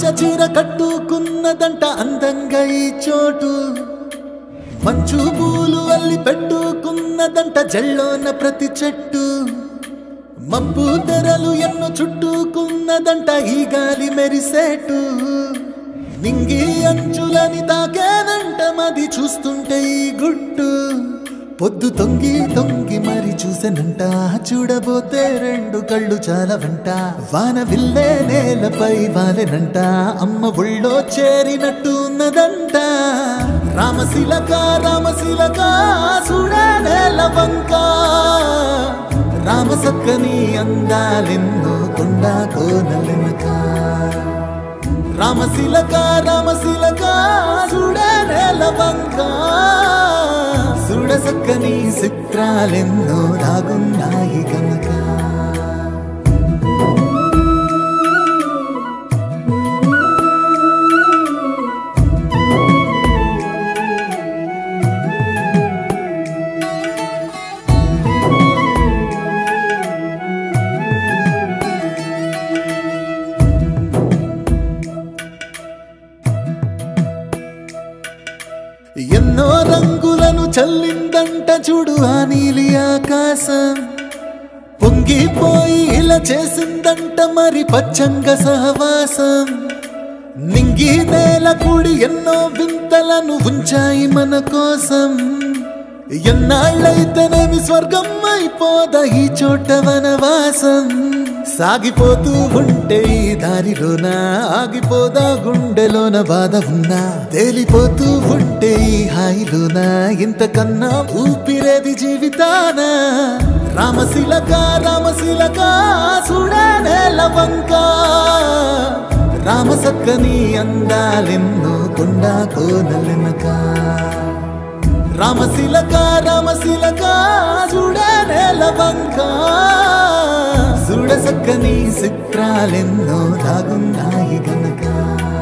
చీర కట్టుకున్నదంట అందంగా ఈ చోటు మంచు పూలు అల్లి పెట్టుకున్నదంట జల్లోన ప్రతి చెట్టు మబ్బు తెరలు ఎన్నో చుట్టుకున్నదంట ఈ గాలి మెరిసేటు నింగి అంచులని తాకేనంట మది చూస్తుంటే ఈ గుట్టు పొద్దు తొంగి తొంగి మరి చూసెనంట చూడబోతే రెండు కళ్ళు చాలవంట వాన విల్లే నేలపై వాలెనంట అమ్మ ఒళ్ళో చేరినట్టు ఉన్నదంట రామశిలక రామశిలక చూడే నేల వంక రామసక్కని అందాలెన్నో కొండ కోనలెనక రామశిలక రామశిలక చూడే నేల వంక చూడసక్కని చిత్రాలెన్నో దాగున్నాయి కనుక ఎన్నో రంగులను చల్లిందంట చూడు ఆ నీలి ఆకాశం పొంగిపోయి ఇలా చేసిందంట మరి పచ్చంగ సహవాసం నింగి నేల కూడి ఎన్నో వింతలను ఉంచాయి మన కోసం ఎన్నాళ్ళైతేనేమి స్వర్గం అయిపోదా ఈ చోట వనవాసం సాగిపోతూ ఉంటే ఈ దారిలోన ఆగిపోదా గుండెలోన బాధ ఉన్నా తేలిపోతూ ఉంటే ఈ హాయిలోన ఇంతకన్నా ఊపిరేది జీవితాన రామశిలక రామశిలక చూడే నేల వంక రామసక్కని అందాలెన్నో కొండ కోనలెనక రామశిలక రామశిలక చూడే నేల వంక చూడసక్కని చిత్రాలెన్నో దాగున్నాయి గనక